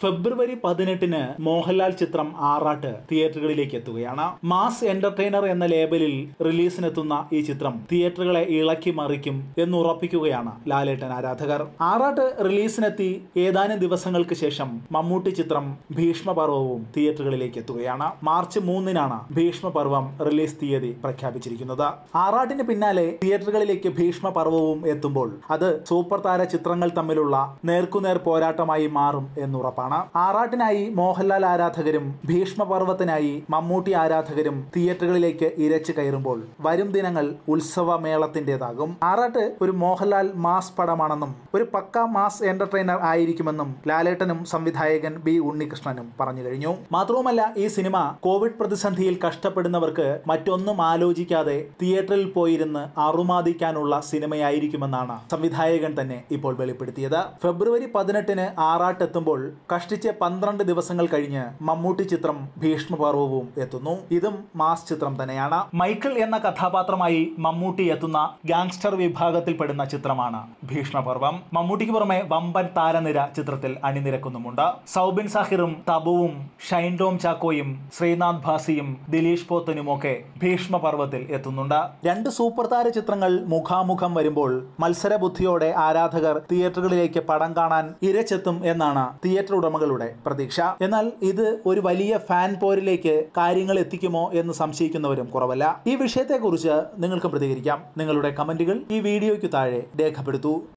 ഫെബ്രുവരി പതിനെട്ടിന് മോഹൻലാൽ ചിത്രം ആറാട്ട് തിയേറ്ററുകളിലേക്ക് എത്തുകയാണ് മാസ് എന്റർടൈനർ എന്ന ലേബലിൽ റിലീസിനെത്തുന്ന ഈ ചിത്രം തിയേറ്ററുകളെ ഇളക്കി മറിക്കും എന്നുറപ്പിക്കുകയാണ് ലാലേട്ടൻ ആരാധകർ ആറാട്ട് റിലീസിനെത്തി ഏതാനും ദിവസങ്ങൾക്ക് ശേഷം മമ്മൂട്ടി ചിത്രം ഭീഷ്മപർവവും തിയേറ്ററുകളിലേക്ക് എത്തുകയാണ് മാർച്ച് മൂന്നിനാണ് ഭീഷ്മപർവം റിലീസ് തീയതി പ്രഖ്യാപിച്ചിരിക്കുന്നത് ആറാട്ടിന് പിന്നാലെ തിയേറ്ററുകളിലേക്ക് ഭീഷ്മപർവവും എത്തുമ്പോൾ അത് സൂപ്പർ താര ചിത്രങ്ങൾ തമ്മിലുള്ള നേർക്കുനേർ പോരാട്ടമായി മാറും എന്നുറപ്പാണ് ആറാട്ടിനായി മോഹൻലാൽ ആരാധകരും ഭീഷ്മപർവത്തിനായി മമ്മൂട്ടി ആരാധകരും തിയേറ്ററുകളിലേക്ക് ഇരച്ചു കയറുമ്പോൾ വരും ദിനങ്ങൾ ഉത്സവമേളത്തിന്റേതാകും ആറാട്ട് ഒരു മോഹൻലാൽ മാസ് പടമാണെന്നും ഒരു പക്ക മാസ് എന്റർടൈനർ ആയിരിക്കുമെന്നും ലാലേട്ടനും സംവിധായകൻ ബി ഉണ്ണികൃഷ്ണനും പറഞ്ഞു കഴിഞ്ഞു മാത്രവുമല്ല ഈ സിനിമ കോവിഡ് പ്രതിസന്ധിയിൽ കഷ്ടപ്പെടുന്നവർക്ക് മറ്റൊന്നും ആലോചിക്കാതെ തിയേറ്ററിൽ പോയിരുന്ന് അറുമാദിക്കാനുള്ള സിനിമയായിരിക്കുമെന്നാണ് സംവിധായകൻ തന്നെ ഇപ്പോൾ വെളിപ്പെടുത്തിയത് ഫെബ്രുവരി പതിനെട്ടിന് ആറാട്ടെത്തുമ്പോൾ കഷ്ടിച്ച് പന്ത്രണ്ട് ദിവസങ്ങൾ കഴിഞ്ഞ് മമ്മൂട്ടി ചിത്രം ഭീഷ്മപർവവും എത്തുന്നു ഇതും മാസ് ചിത്രം തന്നെയാണ് മൈക്കിൾ എന്ന കഥാപാത്രമായി മമ്മൂട്ടി എത്തുന്ന ഗാങ്സ്റ്റർ വിഭാഗത്തിൽപ്പെടുന്ന ചിത്രമാണ് ഭീഷ്മപർവം മമ്മൂട്ടിക്ക് പുറമെ വമ്പൻ താരനിര ചിത്രത്തിൽ അണിനിരക്കുന്നുമുണ്ട് സൗബിൻ സാഹിറും തബുവും ഷൈൻ ടോം ചാക്കോയും ശ്രീനാഥ് ഭാസിയും ദിലീഷ് പോത്തനുമൊക്കെ ഭീഷ്മപർവത്തിൽ എത്തുന്നുണ്ട് രണ്ട് സൂപ്പർ താര ചിത്രങ്ങൾ മുഖാമുഖം വരുമ്പോൾ മത്സരബുദ്ധിയോടെ ആരാധകർ തിയേറ്ററുകളിലേക്ക് പടം കാണാൻ ഇരച്ചെത്തും എന്നാണ് തിയേറ്റർ ഉടമകളുടെ പ്രതീക്ഷ എന്നാൽ ഇത് ഒരു വലിയ ഫാൻ പോരിലേക്ക് കാര്യങ്ങൾ എത്തിക്കുമോ എന്ന് സംശയിക്കുന്നവരും കുറവല്ല ഈ വിഷയത്തെക്കുറിച്ച് നിങ്ങൾക്ക് പ്രതികരിക്കാം നിങ്ങളുടെ കമന്റുകൾ ഈ വീഡിയോയ്ക്ക് താഴെ രേഖപ്പെടുത്തൂ